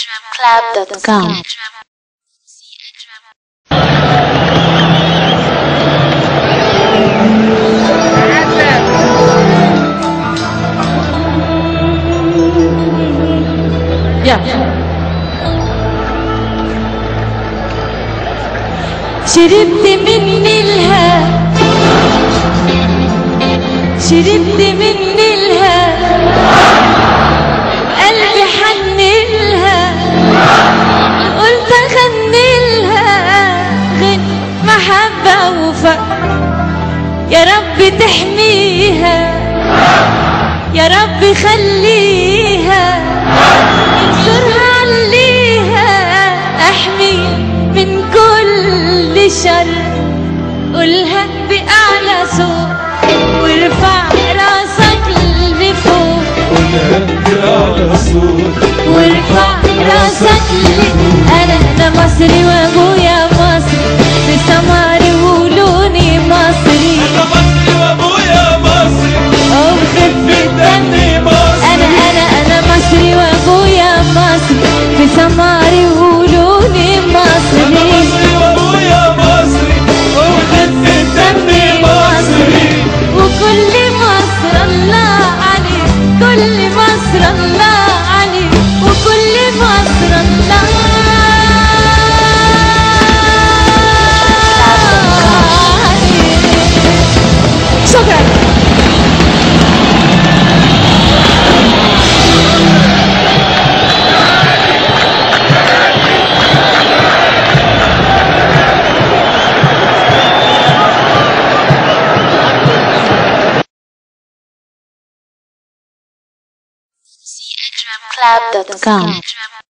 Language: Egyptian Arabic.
club.com شربت من الها شربت من الها قلبي حنلها قلت اغنلها غن محبة وفا يا رب تحميها يا رب خليها انصرها عليها احميها من كل شر قولها بأعلى صوت وارفع راسك لفوق وارفع راسك ل- انا انا مصري وابويا مصري في سماري ولوني مصري وبخفة دمي انا انا انا مصري وابويا مصري في سماري ولوني مصري دمي مصري وكل مصر الله عليك كل مصر الله عليك وكل مصر الله عليك شكرا club.com